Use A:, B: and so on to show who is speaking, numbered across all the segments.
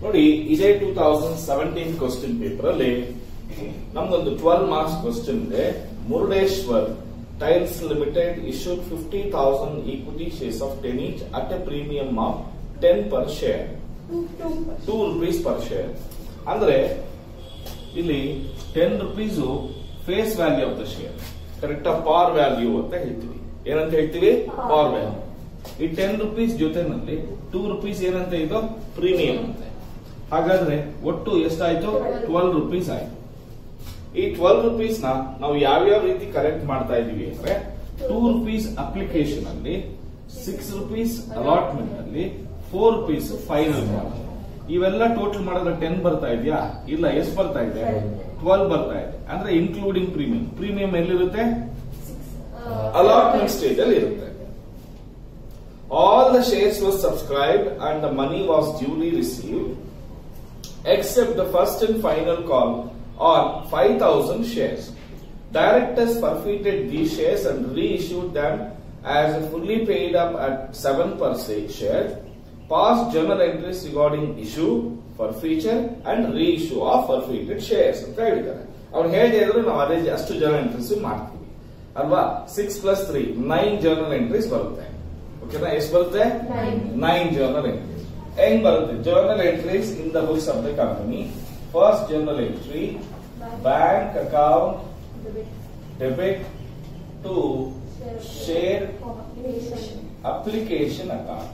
A: ನೋಡಿ ಇದೇ two thousand seventeen question paper ಅಲ್ಲಿ ನಮ್ಗೊಂದು ಟ್ವೆಲ್ ಮಾರ್ಕ್ಸ್ ಕ್ವಶನ್ ಇದೆ Murudeshwar tiles limited issued fifty thousand equity shares of ten each at a premium of ten per share two rupees per share ಅಂದ್ರೆ ಇಲ್ಲಿ ten rupees face value of the share correct par value ಅಂತ ಹೇಳ್ತೀವಿ ಏನಂತ ಹೇಳ್ತೀವಿ par value ಈ ten rupees ಜೊತೆನಲ್ಲಿ two rupees ಏನಂತ ಇದು ಪ್ರೀಮಿಯಂ ಅಂತೆ ಹಾಗಾದ್ರೆ ಒಟ್ಟು ಎಷ್ಟಾಯ್ತು ಟ್ವೆಲ್ ರುಪೀಸ್ ಆಯ್ತು ಈ ಟ್ವೆಲ್ ರುಪೀಸ್ ನ ನಾವು ಯಾವ್ಯಾವ ರೀತಿ ಕಲೆಕ್ಟ್ ಮಾಡ್ತಾ ಇದೀವಿ ಅಂದ್ರೆ ಟೂ ರುಪೀಸ್ ಅಪ್ಲಿಕೇಶನ್ ಅಲ್ಲಿ ಸಿಕ್ಸ್ ರುಪೀಸ್ ಅಲಾಟ್ಮೆಂಟ್ ಅಲ್ಲಿ ಫೋರ್ ರುಪೀಸ್ ಫೈನಲ್ ಇವೆಲ್ಲ ಟೋಟಲ್ ಮಾಡಿದ್ರೆ ಟೆನ್ ಬರ್ತಾ ಇದೆಯಾ ಇಲ್ಲ ಎಷ್ಟು ಬರ್ತಾ ಇದೆ ಟ್ವೆಲ್ ಬರ್ತಾ ಇದೆ ಅಂದ್ರೆ ಇನ್ಕ್ಲೂಡಿಂಗ್ ಪ್ರೀಮಿಯಂ ಪ್ರೀಮಿಯಂ ಎಲ್ಲಿರುತ್ತೆ ಅಲಾಟ್ಮೆಂಟ್ ಸ್ಟೇಜ್ ಅಲ್ಲಿ ಇರುತ್ತೆ all the shares was subscribed and the money was duly received except the first and final call on 5,000 shares. Directors forfeited these shares and reissued them as fully paid up at 7 per se- share. Passed journal entries regarding issue, forfeiture and reissue of forfeited shares ಅಂತ ಹೇಳಿದ್ದಾರೆ ಅವ್ರು ಹೇಗೆ ಇದ್ರು ನಾವು ಅದೇ ಅಷ್ಟು journal entries ಮಾಡ್ತೀವಿ ಅಲ್ವಾ six plus three nine journal entries ಬರುತ್ತೆ ಓಕೆನಾ ಎಷ್ಟು ಬರುತ್ತೆ
B: Nine.
A: ನೈನ್ ಜರ್ನಲ್ ಎಂಟ್ರೀಸ್ ಹೆಂಗ್ ಬರುತ್ತೆ journal entries in the books of the company first journal entry bank account debit to share application account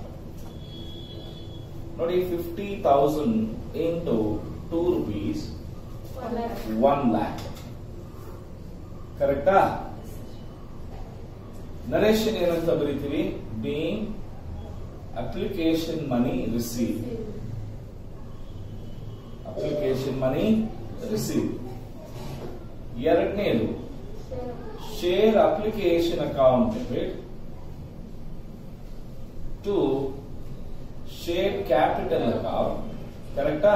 A: ನೋಡಿ fifty thousand into two rupees one lakh ಕರೆಕ್ಟಾ narration ಏನಂತ ಬರೀತೀವಿ being application money receive application money receive ಎರಡನೇದು share application account debit to share capital account ಕರೆಕ್ಟಾ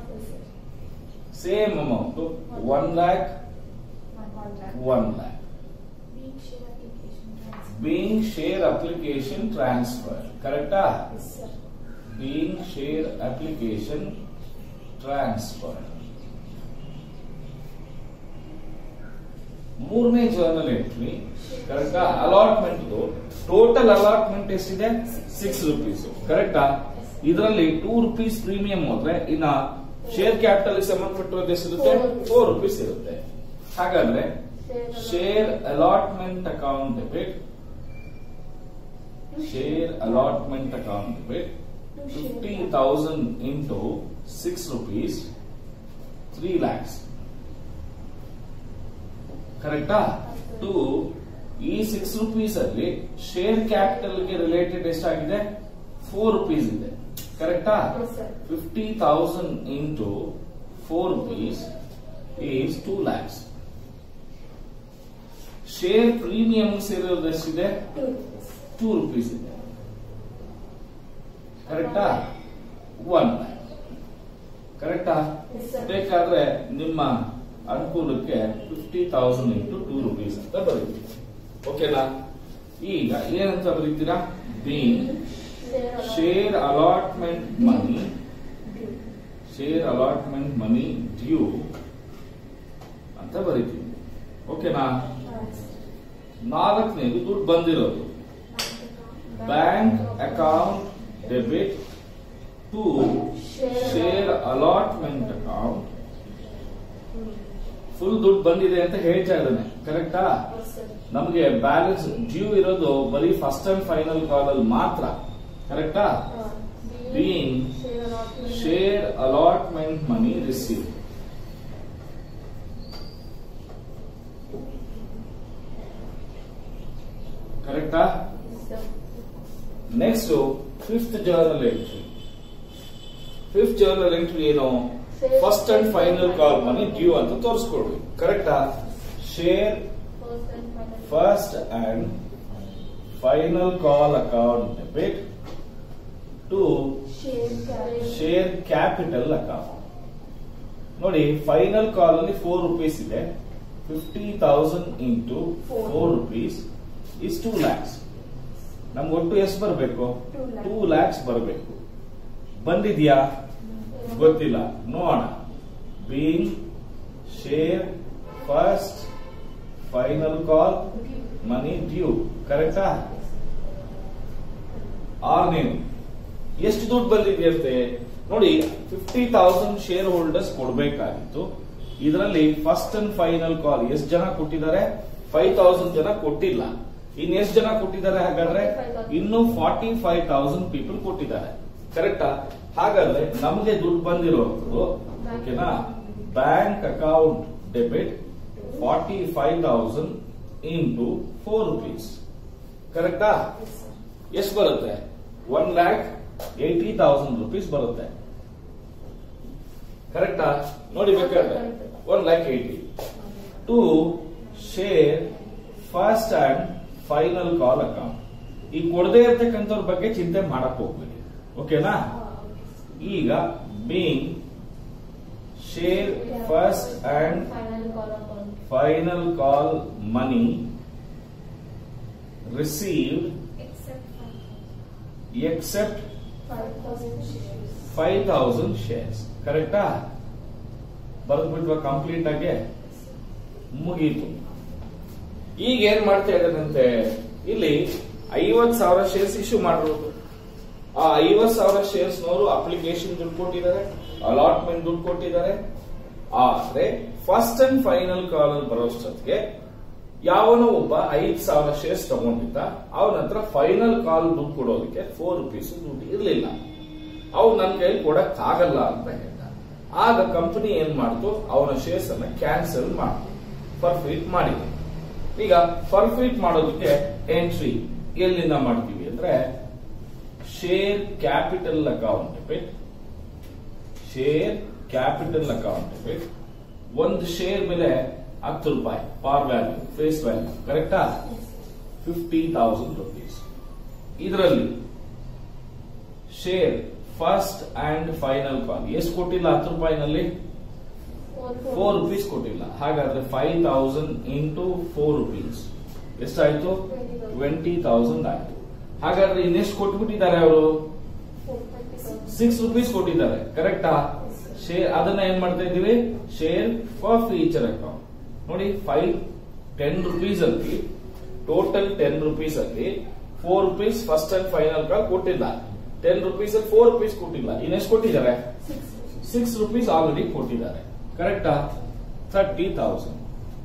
A: same amount one lakh one lakh being share application transfer ಕರೆಕ್ಟಾ being share application transfer ಮೂರನೇ journal entry ಕರೆಕ್ಟಾ allotment total allotment ಎಷ್ಟಿದೆ six rupees ಕರೆಕ್ಟಾ ಇದರಲ್ಲಿ two rupees premium ಹೋದ್ರೆ ಇನ್ನ ಶೇರ್ ಕ್ಯಾಪಿಟಲ್ ಸಂಬಂಧಪಟ್ಟಿರೋದು ಎಷ್ಟಿರುತ್ತೆ ಫೋರ್ ರುಪೀಸ್ ಇರುತ್ತೆ ಹಾಗಾದ್ರೆ share allotment account debit share allotment account debit 50,000 into 6 rupees 3 lakhs ಕರೆಕ್ಟಾ ಟು ಈ ಸಿಕ್ಸ್ ರುಪೀಸ್ ಅಲ್ಲಿ ಶೇರ್ ಕ್ಯಾಪಿಟಲ್ ಗೆ ರಿಲೇಟೆಡ್ ಎಷ್ಟಾಗಿದೆ ಫೋರ್ ರುಪೀಸ್ ಇದೆ ಕರೆಕ್ಟಾ fifty thousand into four rupees is two lakhs share premium ಸೇರಿರೋದು ಎಷ್ಟಿದೆ ಟೂ ರುಪೀಸ್ ಇದೆ ಕರೆಕ್ಟಾ ಒನ್ ಲ್ಯಾಕ್ ಕರೆಕ್ಟಾ ಬೇಕಾದ್ರೆ ನಿಮ್ಮ ಅನುಕೂಲಕ್ಕೆ fifty thousand into two rupees ಅಂತ ಬರೀತೀವಿ ಓಕೆನಾ ಈಗ ಏನಂತ ಬರೀತೀರಾ being share allotment money share allotment money due ಅಂತ ಬರೀತೀವಿ ಓಕೆನಾ ನಾಲ್ಕನೇದು ದುಡ್ಡು ಬಂದಿರೋದು bank account debit to share allotment account full ದುಡ್ಡು ಬಂದಿದೆ ಅಂತ ಹೇಳ್ತಾ ಇದ್ದಾನೆ ಕರೆಕ್ಟಾ ನಮಗೆ ಬ್ಯಾಲೆನ್ಸ್ ಡ್ಯೂ ಇರೋದು ಬರೀ ಫಸ್ಟ್ ಅಂಡ್ ಫೈನಲ್ ಕಾಲ್ ಅಲ್ಲಿ ಮಾತ್ರ ಕರೆಕ್ಟಾ being share allotment money receive ಕರೆಕ್ಟಾ next fifth journal entry fifth journal entry ಏನು first and final call money due ಅಂತ ತೋರಿಸ್ಕೊಡ್ವಿ ಕರೆಕ್ಟಾ share first and final call account debit to share capital account ನೋಡಿ final call ಅಲ್ಲಿ four rupees ಇದೆ fifty thousand into four rupees is two lakhs ನಮ್ಗೆ ಒಟ್ಟು ಎಷ್ಟು ಬರಬೇಕು
B: Two lakhs.
A: ಟೂ ಲ್ಯಾಕ್ಸ್ ಬರಬೇಕು ಬಂದಿದ್ಯಾ ಗೊತ್ತಿಲ್ಲ ನೋಡೋಣ being share first final call money due ಕರೆಕ್ಟಾ ಆರ್ನೇನು ಎಷ್ಟು ದುಡ್ಡು ಬಂದಿದೆಯಂತೆ ನೋಡಿ ಫಿಫ್ಟಿ ತೌಸಂಡ್ ಶೇರ್ ಹೋಲ್ಡರ್ಸ್ ಕೊಡ್ಬೇಕಾಗಿತ್ತು ಇದರಲ್ಲಿ ಫಸ್ಟ್ ಅಂಡ್ ಫೈನಲ್ ಕಾಲ್ ಎಷ್ಟು ಜನ ಕೊಟ್ಟಿದ್ದಾರೆ ಫೈವ್ ತೌಸಂಡ್ ಜನ ಕೊಟ್ಟಿಲ್ಲ ಇನ್ ಎಷ್ಟು ಜನ ಕೊಟ್ಟಿದ್ದಾರೆ ಹಾಗಾದ್ರೆ ಇನ್ನು ಫಾರ್ಟಿ ಫೈವ್ ತೌಸಂಡ್ ಪೀಪಲ್ ಕೊಟ್ಟಿದ್ದಾರೆ ಕರೆಕ್ಟಾ ಹಾಗಾದ್ರೆ ನಮ್ಗೆ ದುಡ್ಡು ಬಂದಿರುವಂತದ್ದು ಓಕೆನಾ bank account debit forty five thousand into four rupees ಕರೆಕ್ಟಾ ಎಷ್ಟು ಬರುತ್ತೆ one lakh eighty thousand rupees ಬರುತ್ತೆ ಕರೆಕ್ಟಾ ನೋಡಿ ಬೇಕಾದ್ರೆ one lakh eighty to share first and final call account ಈ ಕೊಡದೇ ಇರ್ತಕ್ಕಂಥವ್ರ ಬಗ್ಗೆ ಚಿಂತೆ ಮಾಡಕ್ ಹೋಗ್ಬೇಡಿ ಓಕೆನಾ ಈಗ being share first and
B: Final call account.
A: Final call money received
B: Except
A: except
B: five thousand shares.
A: Five thousand shares ಕರೆಕ್ಟಾ ಬರೆದ್ಬಿಟ್ವ ಕಂಪ್ಲೀಟ್ ಆಗಿ ಮುಗೀತು ಈಗ ಏನ್ ಮಾಡ್ತಾ ಇದ್ದಾನಂತೆ ಇಲ್ಲಿ ಐವತ್ ಸಾವಿರ ಶೇರ್ಸ್ ಇಶ್ಯೂ ಮಾಡಿರೋದು ಆ ಐವತ್ ಸಾವಿರ ಶೇರ್ಸ್ ನವರು ಅಪ್ಲಿಕೇಶನ್ ದುಡ್ಡು ಕೊಟ್ಟಿದ್ದಾರೆ ಅಲಾಟ್ಮೆಂಟ್ ದುಡ್ಡು ಕೊಟ್ಟಿದ್ದಾರೆ ಆದ್ರೆ ಫಸ್ಟ್ ಅಂಡ್ ಫೈನಲ್ ಕಾಲ್ ಅಲ್ಲಿ ಬರೋಷ್ಟೊತ್ತಿಗೆ ಯಾವನೋ ಒಬ್ಬ ಐದ್ ಸಾವಿರ ಶೇರ್ಸ್ ತಗೊಂಡಿದ್ದ ಅವನ ಹತ್ರ ಫೈನಲ್ ಕಾಲ್ ದುಡ್ಡು ಕೊಡೋದಕ್ಕೆ ಫೋರ್ ರುಪೀಸ್ ದುಡ್ಡು ಇರಲಿಲ್ಲ ಅವ್ನು ನನ್ನ ಕೈಲಿ ಕೊಡಕ್ ಆಗಲ್ಲ ಅಂತ ಹೇಳ್ದ ಆಗ ಕಂಪನಿ ಏನ್ ಮಾಡ್ತು ಅವನ ಶೇರ್ಸ್ ಅನ್ನ ಕ್ಯಾನ್ಸಲ್ ಮಾಡ್ತು ಫರ್ಫಿಟ್ ಮಾಡಿದೆ ಈಗ ಫರ್ಫಿಟ್ ಮಾಡೋದಕ್ಕೆ ಎಂಟ್ರಿ ಎಲ್ಲಿಂದ ಮಾಡ್ತೀವಿ ಅಂದ್ರೆ share capital account debit share capital account debit ಒಂದು ಶೇರ್ ಮೇಲೆ ಹತ್ತು ರೂಪಾಯಿ ಪಾರ್ ವ್ಯಾಲ್ಯೂ ಫೇಸ್ ವ್ಯಾಲ್ಯೂ ಕರೆಕ್ಟಾ ಫಿಫ್ಟಿ ತೌಸಂಡ್ ರುಪೀಸ್ ಇದರಲ್ಲಿ share first and final call ಎಷ್ಟು ಕೊಟ್ಟಿಲ್ಲ ಹತ್ತು ರೂಪಾಯಿನಲ್ಲಿ
B: Four
A: ಫೋರ್ ರುಪೀಸ್ ಕೊಟ್ಟಿಲ್ಲ ಹಾಗಾದ್ರೆ five thousand into four rupees ಎಷ್ಟಾಯ್ತು ಟ್ವೆಂಟಿ ತೌಸಂಡ್ ಆಯ್ತು ಹಾಗಾದ್ರೆ ಇನ್ನೆಷ್ಟು ಕೊಟ್ಬಿಟ್ಟಿದ್ದಾರೆ ಅವರು
B: Four thirty thousand.
A: Six rupees ಕೊಟ್ಟಿದ್ದಾರೆ ಕರೆಕ್ಟಾ ಶೇರ್ ಅದನ್ನ ಏನ್ ಮಾಡ್ತಾ ಇದೀವಿ ಶೇರ್ ಫಾರ್ ಫ್ಯೂಚರ್ ಅಕೌಂಟ್ ನೋಡಿ ಫೈವ್ ಟೆನ್ ರುಪೀಸ್ ಅಲ್ಲಿ ಟೋಟಲ್ ಟೆನ್ ರುಪೀಸ್ ಅಲ್ಲಿ four rupees first and final call ಕೊಟ್ಟಿಲ್ಲ ಟೆನ್ ರುಪೀಸ್ ಅಲ್ಲಿ ಫೋರ್ ರುಪೀಸ್ ಕೊಟ್ಟಿಲ್ಲ ಇನ್ನೆಷ್ಟು ಕೊಟ್ಟಿದ್ದಾರೆ
B: Six rupees.
A: Six rupees already ಕೊಟ್ಟಿದ್ದಾರೆ ಕರೆಕ್ಟಾ ಥರ್ಟಿ ತೌಸಂಡ್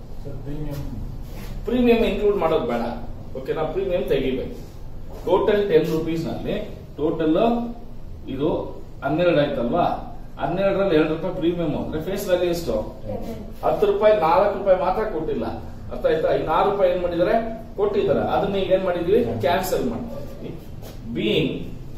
A: ಪ್ರೀಮಿಯಂ ಇನ್ಕ್ಲೂಡ್ ಮಾಡೋದು ಬೇಡ ಓಕೆನಾ ಪ್ರೀಮಿಯಂ ತೆಗಿಬೇಕು ಟೋಟಲ್ ಟೆನ್ ರುಪೀಸ್ ನಲ್ಲಿ ಟೋಟಲ್ ಇದು ಹನ್ನೆರಡು ಆಯ್ತಲ್ವಾ ಹನ್ನೆರಡರಲ್ಲಿ ಎರಡು ರೂಪಾಯಿ ಪ್ರೀಮಿಯಂ ಅಂದ್ರೆ ಫೇಸ್ ವ್ಯಾಲ್ಯೂ ಎಷ್ಟು
B: Ten.
A: ಹತ್ತು ರೂಪಾಯಿ ನಾಲ್ಕು ರೂಪಾಯಿ ಮಾತ್ರ ಕೊಟ್ಟಿಲ್ಲ ಅರ್ಥ ಆಯ್ತಾ ಇನ್ನು ಆರು ರೂಪಾಯಿ ಏನ್ ಮಾಡಿದ್ದಾರೆ ಕೊಟ್ಟಿದ್ದಾರೆ ಅದನ್ನ ಈಗ ಏನ್ ಮಾಡಿದೀವಿ ಕ್ಯಾನ್ಸಲ್ ಮಾಡ್ತಾ ಇದೀವಿ ಬೀಯಿಂಗ್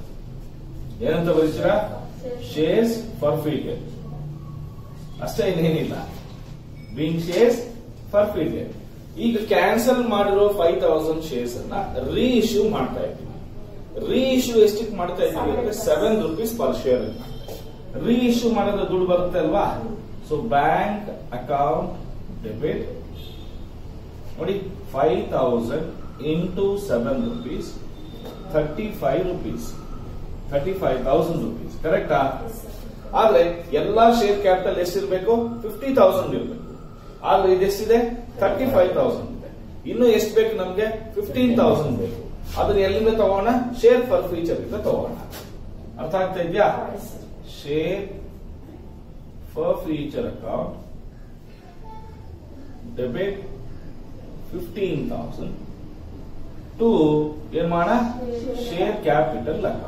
A: ಏನಂತ ಬರೀತೀರಾ ಶೇರ್ಸ್ ಫರ್ಫಿಟೆಡ್ ಅಷ್ಟೇ ಇನ್ನೇನಿಲ್ಲ ಬೀಯಿಂಗ್ ಶೇರ್ಸ್ ಫರ್ಫಿಟೆಡ್ ಈಗ ಕ್ಯಾನ್ಸಲ್ ಮಾಡಿರೋ ಫೈವ್ ತೌಸಂಡ್ ಶೇರ್ಸ್ ಅನ್ನ ರೀ ಇಶ್ಯೂ ಮಾಡ್ತಾ ಇದ್ದೀವಿ ರೀ ಇಶ್ಯೂ ಎಷ್ಟಕ್ಕೆ ಮಾಡ್ತಾ ಇದ್ದೀವಿ ಅಂದ್ರೆ seven rupees per share reissue ಮಾಡಿದ್ರೆ ದುಡ್ಡು ಬರುತ್ತೆ ಅಲ್ವಾ ಸೊ ಬ್ಯಾಂಕ್ ಅಕೌಂಟ್ ಡೆಬಿಟ್ ನೋಡಿ five thousand into seven rupees thirty five rupees thirty five thousand rupees ಕರೆಕ್ಟಾ
B: Yes, sir.
A: ಆದ್ರೆ ಎಲ್ಲಾ ಶೇರ್ ಕ್ಯಾಪಿಟಲ್ ಎಷ್ಟಿರ್ಬೇಕು ಫಿಫ್ಟಿ ತೌಸಂಡ್ ಇರಬೇಕು ಆದ್ರೆ ಇದೆಷ್ಟಿದೆ ಥರ್ಟಿ ಫೈವ್ ತೌಸಂಡ್ ಇದೆ ಇನ್ನು ಎಷ್ಟು ಬೇಕು ನಮ್ಗೆ ಫಿಫ್ಟೀನ್ ತೌಸಂಡ್ ಬೇಕು ಅದನ್ನ ಎಲ್ಲಿಂದ ತಗೋಣ ಶೇರ್ ಫರ್ ಫ್ಯೂಚರ್ ಇಂದ ತಗೋಣ ಅರ್ಥ ಆಗ್ತಾ ಇದೆಯಾ
B: Yes, sir.
A: Share forfeiture account debit fifteen thousand to ಏನ್ ಮಾಡ ಶೇರ್ ಕ್ಯಾಪಿಟಲ್ ಅಕೌಂಟ್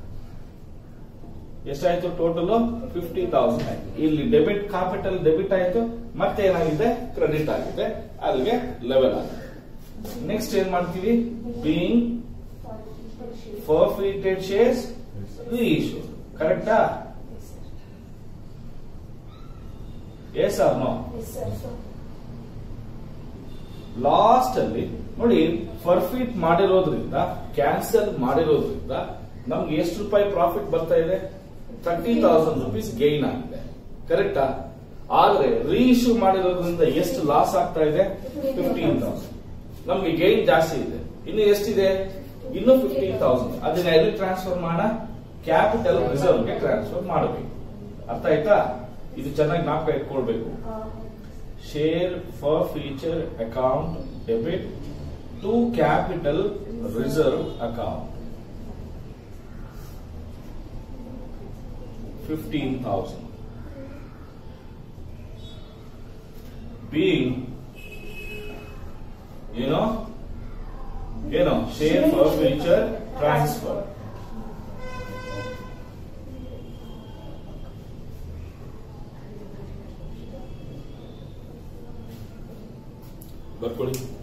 A: ಎಷ್ಟಾಯ್ತು ಟೋಟಲ್ ಫಿಫ್ಟಿ ತೌಸಂಡ್ ಆಯ್ತು ಇಲ್ಲಿ ಡೆಬಿಟ್ ಕ್ಯಾಪಿಟಲ್ ಡೆಬಿಟ್ ಆಯ್ತು ಮತ್ತೆ ಏನಾಗಿದೆ ಕ್ರೆಡಿಟ್ ಆಗಿದೆ ಅಲ್ಲಿಗೆ ಲೆವೆಲ್ ಆಗಿದೆ ನೆಕ್ಸ್ಟ್ ಏನ್ ಮಾಡ್ತೀವಿ being
B: Forty per share.
A: Forfeited shares reissue ಕರೆಕ್ಟಾ
B: Yes, sir.
A: Yes or no
B: Yes, sir. So,
A: last ಅಲ್ಲಿ ನೋಡಿ ಫರ್ಫಿಟ್ ಮಾಡಿರೋದ್ರಿಂದ ಕ್ಯಾನ್ಸಲ್ ಮಾಡಿರೋದ್ರಿಂದ ನಮ್ಗೆ ಎಷ್ಟು ರೂಪಾಯಿ ಪ್ರಾಫಿಟ್ ಬರ್ತಾ ಇದೆ ಥರ್ಟಿ ತೌಸಂಡ್ ರುಪೀಸ್ ಗೈನ್ ಆಗಿದೆ ಕರೆಕ್ಟಾ ಆದ್ರೆ ರೀಇಶ್ಯೂ ಮಾಡಿರೋದ್ರಿಂದ ಎಷ್ಟು ಲಾಸ್ ಆಗ್ತಾ ಇದೆ ಫಿಫ್ಟೀನ್ ತೌಸಂಡ್ ನಮ್ಗೆ ಗೈನ್ ಜಾಸ್ತಿ ಇದೆ ಇನ್ನು ಎಷ್ಟಿದೆ ಇನ್ನು ಫಿಫ್ಟೀನ್ ತೌಸಂಡ್ ಅದನ್ನ ಎಲ್ಲಿ ಟ್ರಾನ್ಸ್ಫರ್ ಮಾಡ ಕ್ಯಾಪಿಟಲ್ ರಿಸರ್ವ್ ಗೆ ಟ್ರಾನ್ಸ್ಫರ್ ಮಾಡಬೇಕು ಅರ್ಥ ಆಯ್ತಾ ಇದು ಚೆನ್ನಾಗಿ ಜ್ಞಾಪಕ ಇಟ್ಕೊಳ್ಬೇಕು
B: Uh,
A: share for future account debit to capital reserve account. Fifteen thousand. Being, you know, you know, share for future transfer. ಬರ್ಕೊಳ್ಳಿ